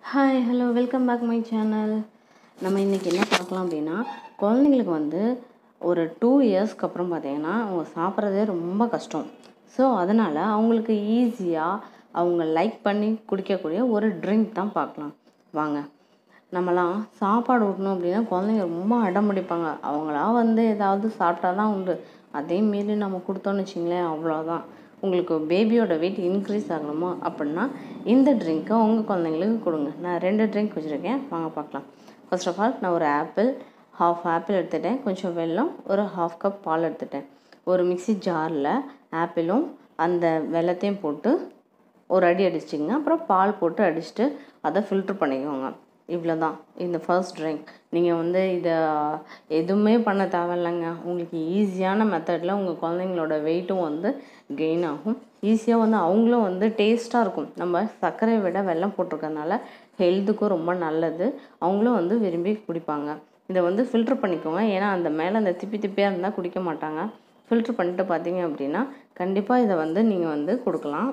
hi hello welcome back my channel நம்ம இன்றைக்கி என்ன பார்க்கலாம் அப்படின்னா குழந்தைங்களுக்கு வந்து ஒரு டூ இயர்ஸ்க்கு அப்புறம் பார்த்தீங்கன்னா அவங்க சாப்பிட்றதே ரொம்ப கஷ்டம் ஸோ அதனால் அவங்களுக்கு ஈஸியாக அவங்க லைக் பண்ணி குடிக்கக்கூடிய ஒரு ட்ரிங்க் தான் பார்க்கலாம் வாங்க நம்மலாம் சாப்பாடு ஊட்டணும் அப்படின்னா குழந்தைங்க ரொம்ப அடம் பிடிப்பாங்க அவங்களா வந்து ஏதாவது சாப்பிட்டா தான் உண்டு அதே மீறி நம்ம கொடுத்தோன்னு வச்சிங்களேன் அவ்வளோதான் உங்களுக்கு பேபியோட வெயிட் இன்க்ரீஸ் ஆகணுமோ அப்படின்னா இந்த ட்ரிங்க்கை உங்கள் குழந்தைங்களுக்கு கொடுங்க நான் ரெண்டு ட்ரிங்க் வச்சுருக்கேன் வாங்க பார்க்கலாம் ஃபர்ஸ்ட் ஆஃப் ஆல் நான் ஒரு ஆப்பிள் ஹாஃப் ஆப்பிள் எடுத்துட்டேன் கொஞ்சம் வெல்லம் ஒரு ஹாஃப் கப் பால் எடுத்துட்டேன் ஒரு மிக்ஸி ஜாரில் ஆப்பிளும் அந்த வெல்லத்தையும் போட்டு ஒரு அடி அடிச்சிங்க அப்புறம் பால் போட்டு அடிச்சுட்டு அதை ஃபில்ட்ரு பண்ணிக்கோங்க இவ்வளோ தான் இந்த ஃபர்ஸ்ட் ட்ரிங்க் நீங்கள் வந்து இதை எதுவுமே பண்ண தேவையில்லைங்க உங்களுக்கு ஈஸியான மெத்தடில் உங்கள் குழந்தைங்களோட வெயிட்டும் வந்து கெயின் ஆகும் ஈஸியாக வந்து அவங்களும் வந்து டேஸ்ட்டாக இருக்கும் நம்ம சர்க்கரையை விட வெல்லம் போட்டிருக்கறனால ஹெல்த்துக்கும் ரொம்ப நல்லது அவங்களும் வந்து விரும்பி குடிப்பாங்க இதை வந்து ஃபில்ட்ரு பண்ணிக்கோங்க ஏன்னா அந்த மேலே அந்த திப்பி திப்பியாக இருந்தால் குடிக்க மாட்டாங்க ஃபில்ட்ரு பண்ணிட்டு பார்த்தீங்க அப்படின்னா கண்டிப்பாக இதை வந்து நீங்கள் வந்து கொடுக்கலாம்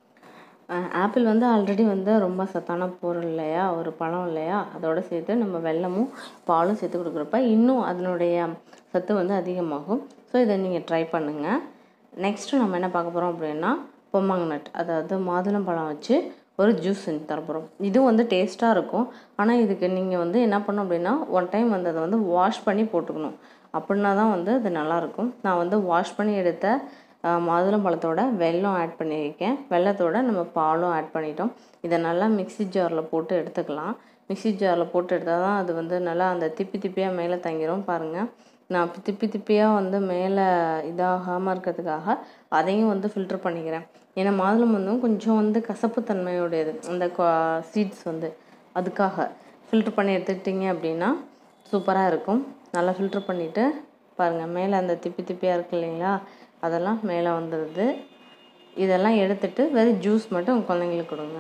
ஆப்பிள் வந்து ஆல்ரெடி வந்து ரொம்ப சத்தான பொருள் இல்லையா ஒரு பழம் இல்லையா அதோடு சேர்த்து நம்ம வெல்லமும் பாலும் சேர்த்து கொடுக்குறப்ப இன்னும் அதனுடைய சத்து வந்து அதிகமாகும் ஸோ இதை நீங்கள் ட்ரை பண்ணுங்கள் நெக்ஸ்ட்டு நம்ம என்ன பார்க்க போகிறோம் அப்படின்னா பொம்மங்கனட் அதாவது மாதுளம்பழம் வச்சு ஒரு ஜூஸ் செஞ்சு தர போகிறோம் இதுவும் வந்து டேஸ்ட்டாக இருக்கும் ஆனால் இதுக்கு நீங்கள் வந்து என்ன பண்ணணும் அப்படின்னா ஒன் டைம் வந்து அதை வந்து வாஷ் பண்ணி போட்டுக்கணும் அப்படின்னா தான் வந்து அது நல்லாயிருக்கும் நான் வந்து வாஷ் பண்ணி எடுத்த மாதுளம்பழத்தோட வெல்லம் ஆட் பண்ணியிருக்கேன் வெள்ளத்தோட நம்ம பாலும் ஆட் பண்ணிட்டோம் இதை நல்லா மிக்ஸி ஜாரில் போட்டு எடுத்துக்கலாம் மிக்ஸி ஜாரில் போட்டு எடுத்தால் தான் அது வந்து நல்லா அந்த திப்பி திப்பியாக மேலே தங்கிரும் பாருங்கள் நான் திப்பி திப்பியாக வந்து மேலே இதாகாமல் இருக்கிறதுக்காக அதையும் வந்து ஃபில்ட்ரு பண்ணிக்கிறேன் ஏன்னா மாதுளம் வந்து கொஞ்சம் வந்து கசப்புத்தன்மையுடையது அந்த சீட்ஸ் வந்து அதுக்காக ஃபில்ட்ரு பண்ணி எடுத்துக்கிட்டிங்க அப்படின்னா சூப்பராக இருக்கும் நல்லா ஃபில்ட்ரு பண்ணிவிட்டு பாருங்கள் மேலே அந்த திப்பி திப்பியாக இருக்கு இல்லைங்களா அதெல்லாம் மேலே வந்துடுது இதெல்லாம் எடுத்துட்டு வெறும் ஜூஸ் மட்டும் உங்கள் குழந்தைங்களுக்கு கொடுங்க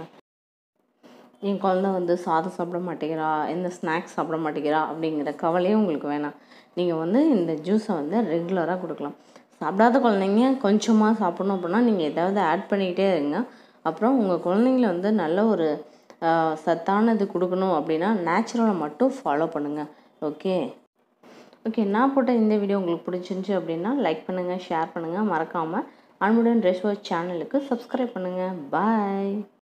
என் குழந்த வந்து சாதம் சாப்பிட மாட்டேங்கிறா எந்த ஸ்நாக்ஸ் சாப்பிட மாட்டேங்கிறா அப்படிங்கிற கவலையும் உங்களுக்கு வேணாம் நீங்கள் வந்து இந்த ஜூஸை வந்து ரெகுலராக கொடுக்கலாம் சாப்பிடாத குழந்தைங்க கொஞ்சமாக சாப்பிடணும் அப்படின்னா நீங்கள் ஏதாவது ஆட் பண்ணிக்கிட்டே இருங்க அப்புறம் உங்கள் குழந்தைங்கள வந்து நல்ல ஒரு சத்தானது கொடுக்கணும் அப்படின்னா நேச்சுரலை மட்டும் ஃபாலோ பண்ணுங்கள் ஓகே ஓகே நான் போட்ட இந்த வீடியோ உங்களுக்கு பிடிச்சிருந்துச்சி அப்படின்னா லைக் பண்ணுங்கள் ஷேர் பண்ணுங்கள் மறக்காமல் அன்புடன் ட்ரெஸ் வாஷ் சேனலுக்கு சப்ஸ்கிரைப் பண்ணுங்கள் பாய்